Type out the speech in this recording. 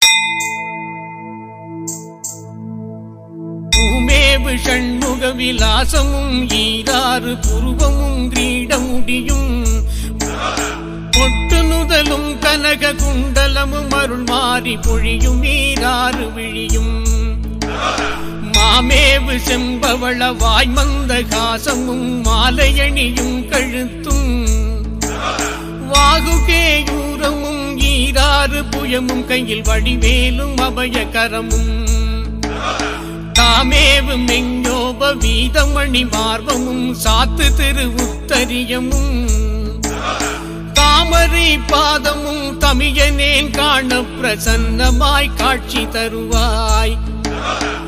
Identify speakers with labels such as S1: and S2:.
S1: பூமேவு ஷண்முக விலாசமும் ஈராறு புருவமும் கிரீடமுடியும் பொட்டு நுதலும் கனக குண்டலமும் அருள் மாறி பொழியும் ஈராறு விழியும் மாமேவு செம்பவள வாய்மந்த காசமும் மாலையணியும் கழுத்தும் வாகுகேயூரமும் ஈராறு புயமும் கையில் வடிவேலும் அபயகரமும் தாமேவு மெஞ்சோப வீதமணி மார்பமும் சாத்து திரு உத்தரியமும் தாமரை பாதமும் தமியனேன் காண பிரசன்னமாய் காட்சி தருவாய்